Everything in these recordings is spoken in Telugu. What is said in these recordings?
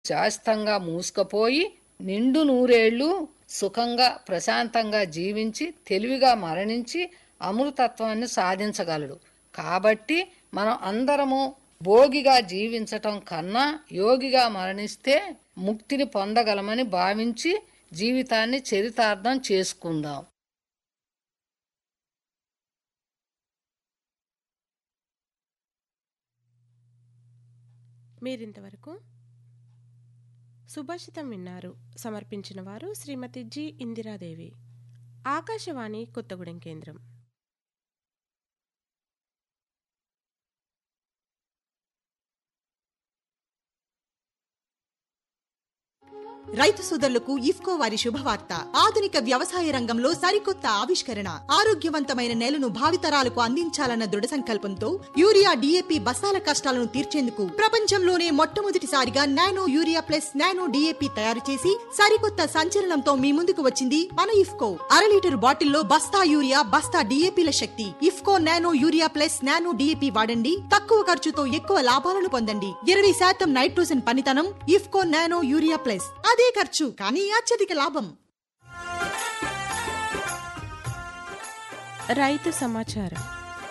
శాస్తంగా మూసుకుపోయి నిండు నూరేళ్లు సుఖంగా ప్రశాంతంగా జీవించి తెలివిగా మరణించి అమృతత్వాన్ని సాధించగలడు కాబట్టి మనం అందరము భోగిగా జీవించటం కన్నా యోగిగా మరణిస్తే ముక్తిని పొందగలమని భావించి జీవితాన్ని చరితార్థం చేసుకుందాం మీరింతవరకు సుభాషితం విన్నారు సమర్పించిన వారు శ్రీమతి జి ఇందిరాదేవి ఆకాశవాణి కొత్తగూడెం కేంద్రం రైతు సోదరులకు ఇఫ్కో వారి శుభవార్త ఆధునిక వ్యవసాయ రంగంలో సరికొత్త ఆవిష్కరణ ఆరోగ్యవంతమైన నేలను భావితరాలకు అందించాలన్న దృఢ సంకల్పంతో యూరియా డిఏపి బస్తాల కష్టాలను తీర్చేందుకు ప్రపంచంలోనే మొట్టమొదటిసారిగా nano urea plus nano DAP తయారు చేసి సరికొత్త సంచలనంతో మీ ముందుకు వచ్చింది మన ఇఫ్కో అర లీటర్ బాటిల్లో బస్తా యూరియా బస్తా డిఏపిల శక్తి IFFCO nano urea plus nano DAP వాడండి తక్కువ ఖర్చుతో ఎక్కువ లాభాలను పొందండి ఇరవై శాతం నైట్రోజన్ పనితనం ఇఫ్కో నానో యూరియా ప్లస్ అదే ఖర్చు కానీ అత్యధిక లాభం రైతు సమాచారం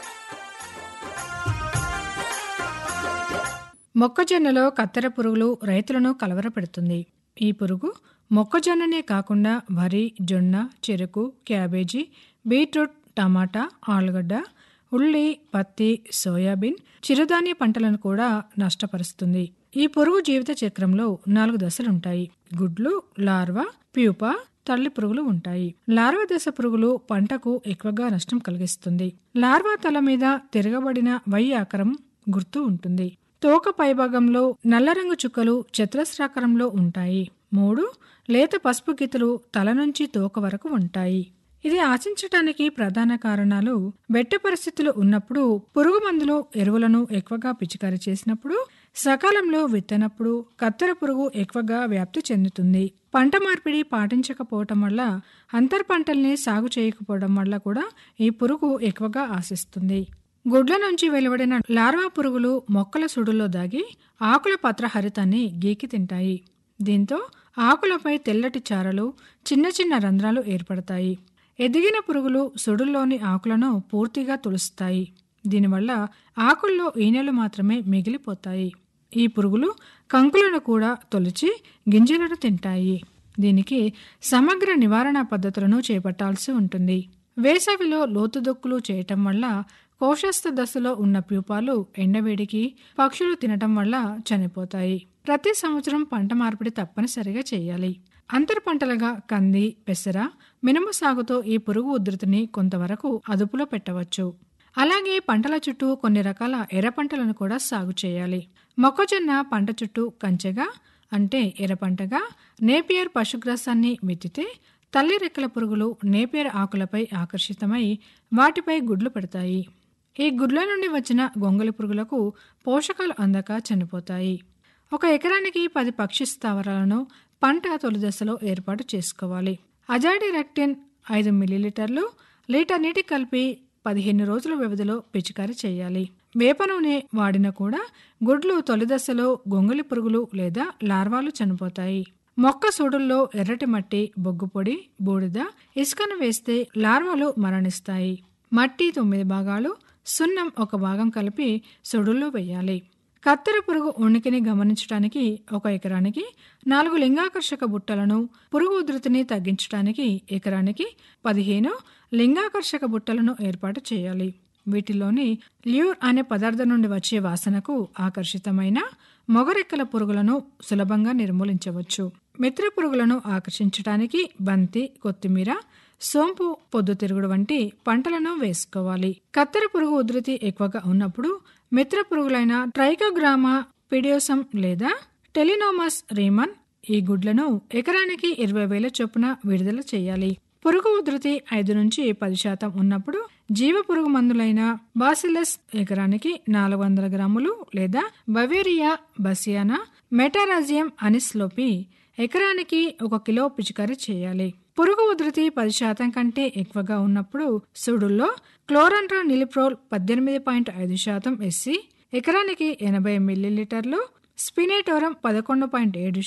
మొక్కజొన్నలో కత్తెర పురుగులు రైతులను కలవరపెడుతుంది ఈ పురుగు మొక్కజొన్ననే కాకుండా వరి జొన్న చెరకు క్యాబేజీ బీట్రూట్ టమాటా ఆలుగడ్డ ఉల్లి పత్తి సోయాబీన్ చిరుధాన్య పంటలను కూడా నష్టపరుస్తుంది ఈ పురుగు జీవిత చక్రంలో నాలుగు దశలుంటాయి గుడ్లు లార్వా ప్యూపా తల్లి పురుగులు ఉంటాయి లార్వా దశ పురుగులు పంటకు ఎక్కువగా నష్టం కలిగిస్తుంది లార్వా తల మీద తిరగబడిన వై ఆకారం గుర్తు ఉంటుంది తోక పైభాగంలో నల్లరంగు చుక్కలు చతురస్రాకారంలో ఉంటాయి మూడు లేత పసుపు గీతలు తల నుంచి తోక వరకు ఉంటాయి ఇది ఆశించటానికి ప్రధాన కారణాలు వెట్ట పరిస్థితులు ఉన్నప్పుడు పురుగు మందులు ఎరువులను ఎక్కువగా పిచికారీ చేసినప్పుడు సకాలంలో విత్తనప్పుడు కత్తెర పురుగు ఎక్కువగా వ్యాప్తి చెందుతుంది పంట మార్పిడి పాటించకపోవటం వల్ల అంతర్ పంటల్ని సాగు చేయకపోవడం వల్ల కూడా ఈ పురుగు ఎక్కువగా ఆశిస్తుంది గుడ్ల నుంచి వెలువడిన లార్వా పురుగులు మొక్కల సుడుల్లో దాగి ఆకుల పత్రహరితాన్ని గీకి తింటాయి దీంతో ఆకులపై తెల్లటి చారలు చిన్న చిన్న రంధ్రాలు ఏర్పడతాయి ఎదిగిన పురుగులు సుడుల్లోని ఆకులను పూర్తిగా తులుస్తాయి దీనివల్ల ఆకుల్లో ఈనెలు మాత్రమే మిగిలిపోతాయి ఈ పురుగులు కంకులను కూడా తొలిచి గింజలను తింటాయి దీనికి సమగ్ర నివారణ పద్ధతులను చేపట్టాల్సి ఉంటుంది వేసవిలో లోతుదొక్కులు చేయటం వల్ల కోశస్థ దశలో ఉన్న ప్యూపాలు ఎండవేడికి పక్షులు తినటం వల్ల చనిపోతాయి ప్రతి సంవత్సరం పంట మార్పిడి తప్పనిసరిగా చేయాలి అంతర్ పంటలుగా కంది పెసర మినుము సాగుతో ఈ పురుగు ఉధృతిని కొంతవరకు అదుపులో పెట్టవచ్చు అలాగే పంటల చుట్టూ కొన్ని రకాల ఎర్ర పంటలను కూడా సాగు చేయాలి మొక్కజొన్న పంట చుట్టూ కంచెగా అంటే ఎర్ర పంటగా నేపియర్ పశుగ్రాసాన్ని విత్తితే తల్లి రెక్కల పురుగులు నేపియర్ ఆకులపై ఆకర్షితమై వాటిపై గుడ్లు పెడతాయి ఈ గుడ్ల నుండి వచ్చిన గొంగలి పురుగులకు పోషకాలు అందక చనిపోతాయి ఒక ఎకరానికి పది పక్షి స్థావరాలను పంట తొలి దశలో ఏర్పాటు చేసుకోవాలి అజాడి రెక్టిన్ ఐదు మిల్లీలీటర్లు లీటర్ నీటి కలిపి పదిహేను రోజుల వ్యవధిలో పిచికారీ చేయాలి వేప నూనె వాడినా కూడా గుడ్లు తొలి దశలో గొంగలి పురుగులు లేదా లార్వాలు చనిపోతాయి మొక్క సూడుల్లో ఎర్రటి మట్టి బొగ్గు పొడి బూడిద ఇసుకను వేస్తే లార్వాలు మరణిస్తాయి మట్టి తొమ్మిది భాగాలు సున్నం ఒక భాగం కలిపి సుడుల్లో వేయాలి కత్తెర పురుగు ఉనికిని గమనించడానికి ఒక ఎకరానికి నాలుగు లింగాకర్షక బుట్టలను పురుగు ఉధృతిని తగ్గించడానికి ఎకరానికి పదిహేను లింగాకర్షక బుట్టలను ఏర్పాటు చేయాలి వీటిలోని ల్యూర్ అనే పదార్థం నుండి వచ్చే వాసనకు ఆకర్షితమైన మొగరెక్కల పురుగులను సులభంగా నిర్మూలించవచ్చు మిత్ర పురుగులను ఆకర్షించడానికి బంతి కొత్తిమీర సోంపు పొద్దుతిరుగుడు వంటి పంటలను వేసుకోవాలి కత్తెర పురుగు ఉధృతి ఎక్కువగా ఉన్నప్పుడు మిత్ర పురుగులైన ట్రైకోగ్రామా పిడియోసం లేదా టెలినోమస్ రీమన్ ఈ గుడ్లను ఎకరానికి ఇరవై వేల చొప్పున విడుదల చేయాలి పురుగు ఉధృతి ఐదు నుంచి పది శాతం ఉన్నప్పుడు జీవ పురుగు మందులైన బాసిలస్ ఎకరానికి నాలుగు వందల గ్రాములు లేదా బవేరియా బసియానా మెటారాజియం అనిస్లోపి ఎకరానికి ఒక కిలో పిచికారీ చేయాలి పురుగు ఉధృతి పది శాతం కంటే ఎక్కువగా ఉన్నప్పుడు సుడుల్లో క్లోరంట్రా నిలిప్రోల్ పద్దెనిమిది పాయింట్ ఐదు శాతం ఎస్సి ఎకరానికి ఎనభై మిల్లీలీటర్లు స్పినేటోరం పదకొండు పాయింట్ ఏడు